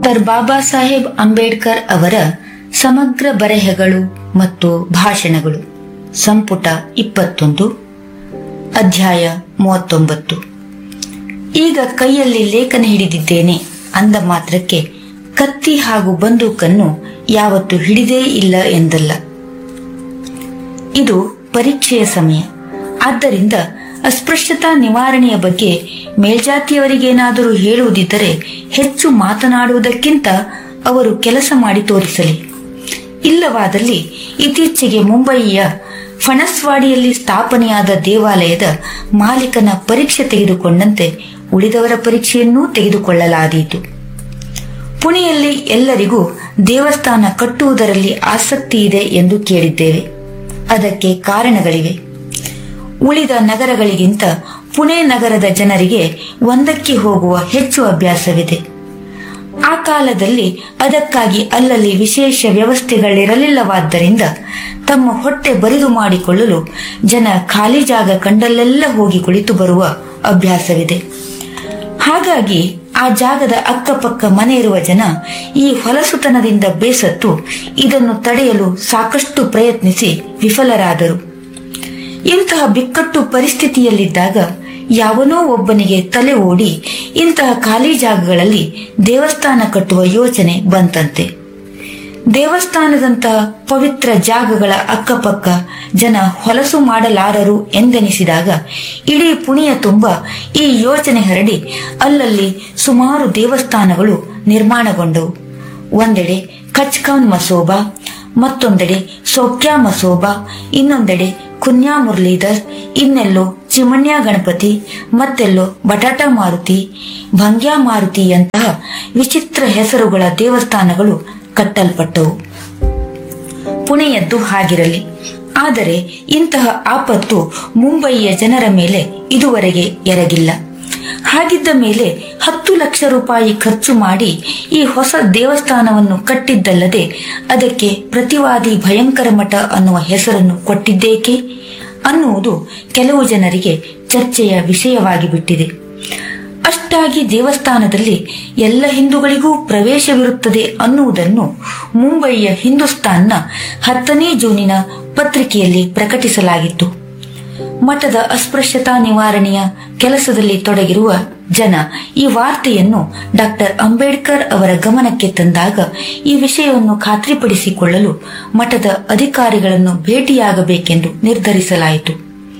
doctor ಬಾಬಾ ಸಾಹೇಬ್ ಅಂಬೇಡ್ಕರ್ ಅವರ ಸಮಗ್ರ ಬರೆಹಗಳು ಮತ್ತು ಭಾಷಣಗಳು ಸಂಪುಟ ಇಪ್ಪತ್ತೊಂದು ಅಧ್ಯಾಯ ಮೂವತ್ತೊಂಬತ್ತು ಈಗ ಕೈಯಲ್ಲಿ ಲೇಖನ ಹಿಡಿದಿದ್ದೇನೆ ಅಂದ ಮಾತ್ರಕ್ಕೆ ಕತ್ತಿ ಹಾಗೂ ಬಂದೂಕನ್ನು ಯಾವತ್ತು ಹಿಡಿದೇ ಇಲ್ಲ ಎಂದಲ್ಲ ಇದು ಪರೀಕ್ಷೆಯ ಸಮಯ ಆದ್ದರಿಂದ ಅಸ್ಪೃಶ್ಯತಾ ನಿವಾರಣೆಯ ಬಗ್ಗೆ ಮೇಲ್ಜಾತಿಯವರಿಗೇನಾದರೂ ಹೇಳುವುದಿದ್ದರೆ ಹೆಚ್ಚು ಮಾತನಾಡುವುದಕ್ಕಿಂತ ಅವರು ಕೆಲಸ ಮಾಡಿ ತೋರಿಸಲಿ ಇಲ್ಲವಾದಲ್ಲಿ ಇತ್ತೀಚೆಗೆ ಮುಂಬಯಿಯ ಫಣಸ್ವಾಡಿಯಲ್ಲಿ ಸ್ಥಾಪನೆಯಾದ ದೇವಾಲಯದ ಮಾಲೀಕನ ಪರೀಕ್ಷೆ ತೆಗೆದುಕೊಂಡಂತೆ ಉಳಿದವರ ಪರೀಕ್ಷೆಯನ್ನೂ ತೆಗೆದುಕೊಳ್ಳಲಾದೀತು ಪುಣೆಯಲ್ಲಿ ಎಲ್ಲರಿಗೂ ದೇವಸ್ಥಾನ ಕಟ್ಟುವುದರಲ್ಲಿ ಆಸಕ್ತಿ ಇದೆ ಎಂದು ಕೇಳಿದ್ದೇವೆ ಅದಕ್ಕೆ ಕಾರಣಗಳಿವೆ ಉಳಿದ ನಗರಗಳಿಗಿಂತ ಪುಣೆ ನಗರದ ಜನರಿಗೆ ಒಂದಕ್ಕೆ ಹೋಗುವ ಹೆಚ್ಚು ಅಭ್ಯಾಸವಿದೆ ಆ ಕಾಲದಲ್ಲಿ ಅದಕ್ಕಾಗಿ ಅಲ್ಲಲ್ಲಿ ವಿಶೇಷ ವ್ಯವಸ್ಥೆಗಳಿರಲಿಲ್ಲವಾದ್ದರಿಂದ ತಮ್ಮ ಹೊಟ್ಟೆ ಬರಿದು ಮಾಡಿಕೊಳ್ಳಲು ಜನ ಖಾಲಿ ಜಾಗ ಕಂಡಲ್ಲೆಲ್ಲ ಹೋಗಿ ಕುಳಿತು ಬರುವ ಅಭ್ಯಾಸವಿದೆ ಹಾಗಾಗಿ ಆ ಜಾಗದ ಅಕ್ಕಪಕ್ಕ ಮನೆ ಇರುವ ಜನ ಈ ಹೊಲಸುತನದಿಂದ ಬೇಸತ್ತು ಇದನ್ನು ತಡೆಯಲು ಸಾಕಷ್ಟು ಪ್ರಯತ್ನಿಸಿ ವಿಫಲರಾದರು ಇಂತಹ ಬಿಕ್ಕಟ್ಟು ಪರಿಸ್ಥಿತಿಯಲ್ಲಿದ್ದಾಗ ಯಾವನೋ ಒಬ್ಬನಿಗೆ ತಲೆ ಓಡಿ ಇಂತಹ ಖಾಲಿ ಜಾಗಗಳಲ್ಲಿ ದೇವಸ್ಥಾನ ಕಟ್ಟುವ ಯೋಚನೆ ಬಂತಂತೆ ದೇವಸ್ಥಾನದಂತಹ ಪವಿತ್ರ ಜಾಗಗಳ ಅಕ್ಕಪಕ್ಕ ಜನ ಹೊಲಸು ಮಾಡಲಾರರು ಎಂದೆನಿಸಿದಾಗ ಇಡೀ ಪುಣೆಯ ತುಂಬ ಈ ಯೋಚನೆ ಹರಡಿ ಅಲ್ಲಲ್ಲಿ ಸುಮಾರು ದೇವಸ್ಥಾನಗಳು ನಿರ್ಮಾಣಗೊಂಡವು ಒಂದೆಡೆ ಕಚ್ಕಾನ್ ಮಸೋಬಾ ಮತ್ತೊಂದೆಡೆ ಸೌಕ್ಯಾ ಮಸೋಬಾ ಇನ್ನೊಂದೆಡೆ ಕುನ್ಯಾ ಮುರಳೀಧರ್ ಇನ್ನೆಲ್ಲೋ ಚಿಮಣ್ಯ ಗಣಪತಿ ಮತ್ತೆಲ್ಲೋ ಬಟಾಟಾ ಮಾರುತಿ ಭಂಗ್ಯಾ ಮಾರುತಿಯಂತಹ ವಿಚಿತ್ರ ಹೆಸರುಗಳ ದೇವಸ್ಥಾನಗಳು ಕಟ್ಟಲ್ಪಟ್ಟವು ಪುಣೆಯದ್ದು ಹಾಗಿರಲಿ ಆದರೆ ಇಂತಹ ಆಪತ್ತು ಮುಂಬಯಿಯ ಜನರ ಮೇಲೆ ಇದುವರೆಗೆ ಎರಗಿಲ್ಲ ಹಾಗಿದ್ದ ಮೇಲೆ ಹತ್ತು ಲಕ್ಷ ರೂಪಾಯಿ ಖರ್ಚು ಮಾಡಿ ಈ ಹೊಸ ದೇವಸ್ಥಾನವನ್ನು ಕಟ್ಟಿದ್ದಲ್ಲದೆ ಅದಕ್ಕೆ ಪ್ರತಿವಾದಿ ಭಯಂಕರ ಮಠ ಅನ್ನುವ ಹೆಸರನ್ನು ಕೊಟ್ಟಿದ್ದೇಕೆ ಅನ್ನುವುದು ಕೆಲವು ಜನರಿಗೆ ಚರ್ಚೆಯ ವಿಷಯವಾಗಿ ಬಿಟ್ಟಿದೆ ಅಷ್ಟಾಗಿ ದೇವಸ್ಥಾನದಲ್ಲಿ ಎಲ್ಲ ಹಿಂದೂಗಳಿಗೂ ಪ್ರವೇಶವಿರುತ್ತದೆ ಅನ್ನುವುದನ್ನು ಮುಂಬಯಿಯ ಹಿಂದೂಸ್ತಾನ್ನ ಹತ್ತನೇ ಜೂನಿನ ಪತ್ರಿಕೆಯಲ್ಲಿ ಪ್ರಕಟಿಸಲಾಗಿತ್ತು ಮಠದ ಅಸ್ಪೃಶ್ಯತಾ ನಿವಾರಣೆಯ ಕೆಲಸದಲ್ಲಿ ತೊಡಗಿರುವ ಜನ ಈ ವಾರ್ತೆಯನ್ನು ಡಾಕ್ಟರ್ ಅಂಬೇಡ್ಕರ್ ಅವರ ಗಮನಕ್ಕೆ ತಂದಾಗ ಈ ವಿಷಯವನ್ನು ಖಾತ್ರಿಪಡಿಸಿಕೊಳ್ಳಲು ಮಠದ ಅಧಿಕಾರಿಗಳನ್ನು ಭೇಟಿಯಾಗಬೇಕೆಂದು ನಿರ್ಧರಿಸಲಾಯಿತು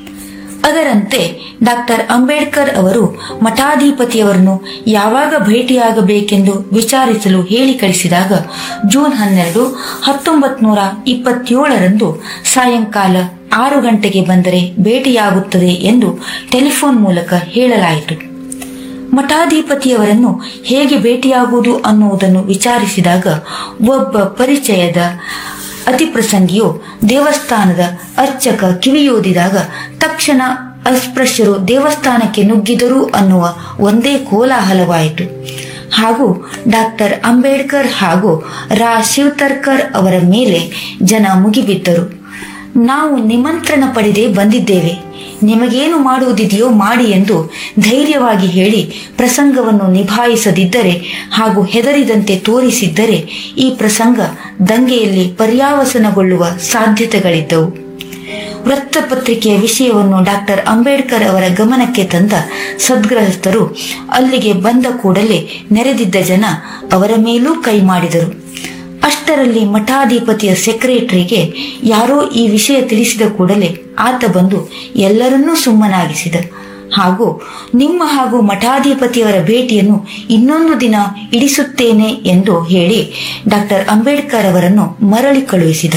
ಅದರಂತೆ ಡಾಕ್ಟರ್ ಅಂಬೇಡ್ಕರ್ ಅವರು ಮಠಾಧಿಪತಿಯವರನ್ನು ಯಾವಾಗ ಭೇಟಿಯಾಗಬೇಕೆಂದು ವಿಚಾರಿಸಲು ಹೇಳಿ ಕಳಿಸಿದಾಗ ಜೂನ್ ಹನ್ನೆರಡು ಹತ್ತೊಂಬತ್ ನೂರ ಇಪ್ಪತ್ತೇಳರಂದು ಸಾಯಂಕಾಲ ಆರು ಗಂಟೆಗೆ ಬಂದರೆ ಭೇಟಿಯಾಗುತ್ತದೆ ಎಂದು ಟೆಲಿಫೋನ್ ಮೂಲಕ ಹೇಳಲಾಯಿತು ಮಠಾಧಿಪತಿಯವರನ್ನು ಹೇಗೆ ಭೇಟಿಯಾಗುವುದು ಅನ್ನುವುದನ್ನು ವಿಚಾರಿಸಿದಾಗ ಒಬ್ಬ ಪರಿಚಯದ ಅತಿಪ್ರಸಂಗಿಯು ದೇವಸ್ಥಾನದ ಅರ್ಚಕ ಕಿವಿಯೋದಿದಾಗ ತಕ್ಷಣ ಅಸ್ಪೃಶ್ಯರು ದೇವಸ್ಥಾನಕ್ಕೆ ನುಗ್ಗಿದರು ಅನ್ನುವ ಒಂದೇ ಕೋಲಾಹಲವಾಯಿತು ಹಾಗೂ ಡಾಕ್ಟರ್ ಅಂಬೇಡ್ಕರ್ ಹಾಗೂ ರಾ ಶಿವತರ್ಕರ್ ಅವರ ಮೇಲೆ ಜನ ಮುಗಿಬಿದ್ದರು ನಾವು ನಿಮಂತ್ರಣ ಪಡೆದೇ ಬಂದಿದ್ದೇವೆ ನಿಮಗೇನು ಮಾಡುವುದಿದೆಯೋ ಮಾಡಿ ಎಂದು ಧೈರ್ಯವಾಗಿ ಹೇಳಿ ಪ್ರಸಂಗವನ್ನು ನಿಭಾಯಿಸದಿದ್ದರೆ ಹಾಗೂ ಹೆದರಿದಂತೆ ತೋರಿಸಿದ್ದರೆ ಈ ಪ್ರಸಂಗ ದಂಗೆಯಲ್ಲಿ ಪರ್ಯಾವಸನಗೊಳ್ಳುವ ಸಾಧ್ಯತೆಗಳಿದ್ದವು ವೃತ್ತಪತ್ರಿಕೆಯ ವಿಷಯವನ್ನು ಡಾಕ್ಟರ್ ಅಂಬೇಡ್ಕರ್ ಅವರ ಗಮನಕ್ಕೆ ತಂದ ಸದ್ಗ್ರಹಸ್ಥರು ಅಲ್ಲಿಗೆ ಬಂದ ಕೂಡಲೇ ನೆರೆದಿದ್ದ ಜನ ಅವರ ಮೇಲೂ ಕೈ ಮಾಡಿದರು ಅಷ್ಟರಲ್ಲಿ ಮಠಾಧಿಪತಿಯ ಸೆಕ್ರೆಟರಿಗೆ ಯಾರೋ ಈ ವಿಷಯ ತಿಳಿಸಿದ ಕೂಡಲೇ ಆತ ಬಂದು ಎಲ್ಲರನ್ನೂ ಸುಮ್ಮನಾಗಿಸಿದ ಹಾಗೂ ನಿಮ್ಮ ಹಾಗೂ ಮಠಾಧಿಪತಿಯವರ ಭೇಟಿಯನ್ನು ಇನ್ನೊಂದು ದಿನ ಇಡಿಸುತ್ತೇನೆ ಎಂದು ಹೇಳಿ ಡಾಕ್ಟರ್ ಅಂಬೇಡ್ಕರ್ ಅವರನ್ನು ಮರಳಿ ಕಳುಹಿಸಿದ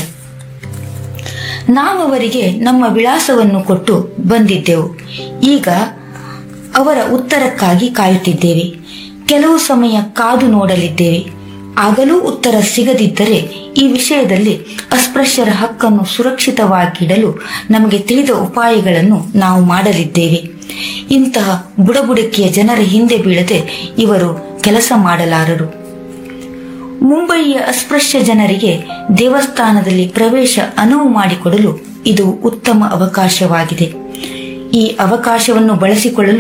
ನಾವವರಿಗೆ ನಮ್ಮ ವಿಳಾಸವನ್ನು ಕೊಟ್ಟು ಬಂದಿದ್ದೆವು ಈಗ ಅವರ ಉತ್ತರಕ್ಕಾಗಿ ಕಾಯುತ್ತಿದ್ದೇವೆ ಕೆಲವು ಸಮಯ ಕಾದು ನೋಡಲಿದ್ದೇವೆ ಆಗಲೂ ಉತ್ತರ ಸಿಗದಿದ್ದರೆ ಈ ವಿಷಯದಲ್ಲಿ ಅಸ್ಪೃಶ್ಯರ ಹಕ್ಕನ್ನು ಸುರಕ್ಷಿತವಾಗಿಡಲು ನಮಗೆ ತಿಳಿದ ಉಪಾಯಗಳನ್ನು ನಾವು ಮಾಡಲಿದ್ದೇವೆ ಇಂತಹ ಬುಡಬುಡಕಿಯ ಜನರ ಹಿಂದೆ ಬೀಳದೆ ಇವರು ಕೆಲಸ ಮಾಡಲಾರರು ಮುಂಬಯಿಯ ಅಸ್ಪೃಶ್ಯ ಜನರಿಗೆ ದೇವಸ್ಥಾನದಲ್ಲಿ ಪ್ರವೇಶ ಅನುವು ಮಾಡಿಕೊಡಲು ಇದು ಉತ್ತಮ ಅವಕಾಶವಾಗಿದೆ ಈ ಅವಕಾಶವನ್ನು ಬಳಸಿಕೊಳ್ಳಲು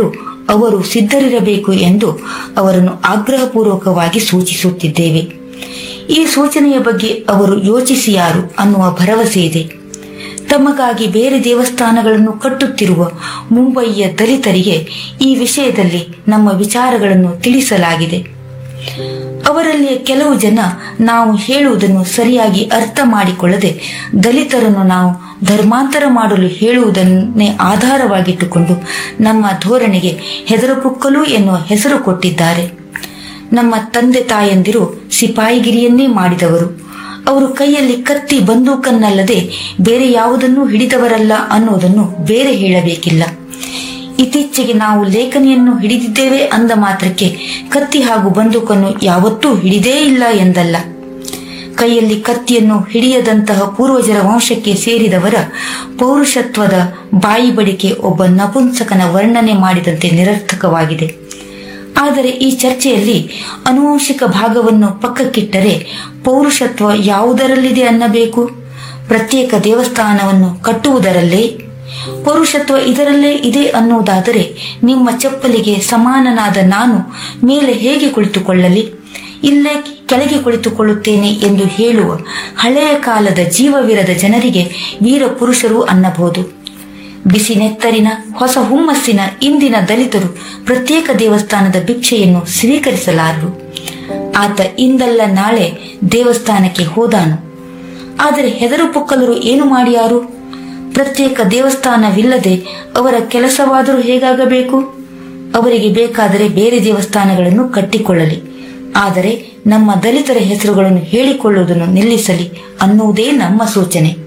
ಅವರು ಸಿದ್ಧರಿರಬೇಕು ಎಂದು ಅವರನ್ನು ಆಗ್ರಹಪೂರ್ವಕವಾಗಿ ಸೂಚಿಸುತ್ತಿದ್ದೇವೆ ಈ ಸೂಚನೆಯ ಬಗ್ಗೆ ಅವರು ಯೋಚಿಸಿಯಾರು ಅನ್ನುವ ಭರವಸೆ ಇದೆ ತಮಗಾಗಿ ಬೇರೆ ದೇವಸ್ಥಾನಗಳನ್ನು ಕಟ್ಟುತ್ತಿರುವ ಮುಂಬಯಿಯ ದಲಿತರಿಗೆ ಈ ವಿಷಯದಲ್ಲಿ ನಮ್ಮ ವಿಚಾರಗಳನ್ನು ತಿಳಿಸಲಾಗಿದೆ ಅವರಲ್ಲಿಯ ಕೆಲವು ಜನ ನಾವು ಹೇಳುವುದನ್ನು ಸರಿಯಾಗಿ ಅರ್ಥ ಮಾಡಿಕೊಳ್ಳದೆ ದಲಿತರನ್ನು ನಾವು ಧರ್ಮಾಂತರ ಮಾಡಲು ಹೇಳುವುದನ್ನೇ ಆಧಾರವಾಗಿಟ್ಟುಕೊಂಡು ನಮ್ಮ ಧೋರಣೆಗೆ ಹೆದರುಪುಕ್ಕಲು ಎನ್ನುವ ಹೆಸರು ಕೊಟ್ಟಿದ್ದಾರೆ ನಮ್ಮ ತಂದೆ ತಾಯಂದಿರು ಸಿಪಾಯಿಗಿರಿಯನ್ನೇ ಮಾಡಿದವರು ಅವರು ಕೈಯಲ್ಲಿ ಕತ್ತಿ ಬಂದೂಕನ್ನಲ್ಲದೆ ಬೇರೆ ಯಾವುದನ್ನೂ ಹಿಡಿದವರಲ್ಲ ಅನ್ನೋದನ್ನು ಬೇರೆ ಹೇಳಬೇಕಿಲ್ಲ ಇತ್ತೀಚೆಗೆ ನಾವು ಲೇಖನಿಯನ್ನು ಹಿಡಿದಿದ್ದೇವೆ ಅಂದ ಮಾತ್ರಕ್ಕೆ ಕತ್ತಿ ಹಾಗೂ ಬಂದೂಕನ್ನು ಯಾವತ್ತೂ ಹಿಡಿದೇ ಇಲ್ಲ ಎಂದಲ್ಲ ಕೈಯಲ್ಲಿ ಕತ್ತಿಯನ್ನು ಹಿಡಿಯದಂತಹ ಪೂರ್ವಜರ ವಂಶಕ್ಕೆ ಸೇರಿದವರ ಪೌರುಷತ್ವದ ಬಾಯಿ ಬಡಿಕೆ ಒಬ್ಬ ನಪುಂಸಕನ ವರ್ಣನೆ ಮಾಡಿದಂತೆ ನಿರರ್ಥಕವಾಗಿದೆ ಆದರೆ ಈ ಚರ್ಚೆಯಲ್ಲಿ ಅನುವಂಶಿಕ ಭಾಗವನ್ನು ಪಕ್ಕಕ್ಕಿಟ್ಟರೆ ಪೌರುಷತ್ವ ಯಾವುದರಲ್ಲಿದೆ ಅನ್ನಬೇಕು ಪ್ರತ್ಯೇಕ ದೇವಸ್ಥಾನವನ್ನು ಕಟ್ಟುವುದರಲ್ಲೇ ಪೌರುಷತ್ವ ಇದರಲ್ಲೇ ಇದೆ ಅನ್ನುವುದಾದರೆ ನಿಮ್ಮ ಚಪ್ಪಲಿಗೆ ಸಮಾನನಾದ ನಾನು ಮೇಲೆ ಹೇಗೆ ಕುಳಿತುಕೊಳ್ಳಲಿ ಇಲ್ಲೇ ಕೆಳಗೆ ಕುಳಿತುಕೊಳ್ಳುತ್ತೇನೆ ಎಂದು ಹೇಳುವ ಹಳೆಯ ಕಾಲದ ಜೀವವಿರದ ಜನರಿಗೆ ವೀರ ಪುರುಷರು ಅನ್ನಬಹುದು ಬಿಸಿ ನೆತ್ತರಿನ ಹೊಸ ಹುಮ್ಮಸ್ಸಿನ ಇಂದಿನ ದಲಿತರು ಪ್ರತ್ಯೇಕ ದೇವಸ್ಥಾನದ ಭಿಕ್ಷೆಯನ್ನು ಸ್ವೀಕರಿಸಲಾರರು ಆತ ಇಂದಲ್ಲ ನಾಳೆ ದೇವಸ್ಥಾನಕ್ಕೆ ಹೋದಾನು ಆದರೆ ಹೆದರು ಪುಕ್ಕಲರು ಏನು ಮಾಡಿಯಾರು ಪ್ರತ್ಯೇಕ ದೇವಸ್ಥಾನವಿಲ್ಲದೆ ಅವರ ಕೆಲಸವಾದರೂ ಹೇಗಾಗಬೇಕು ಅವರಿಗೆ ಬೇಕಾದರೆ ಬೇರೆ ದೇವಸ್ಥಾನಗಳನ್ನು ಕಟ್ಟಿಕೊಳ್ಳಲಿ ಆದರೆ ನಮ್ಮ ದಲಿತರ ಹೆಸರುಗಳನ್ನು ಹೇಳಿಕೊಳ್ಳುವುದನ್ನು ನಿಲ್ಲಿಸಲಿ ಅನ್ನುವುದೇ ನಮ್ಮ ಸೂಚನೆ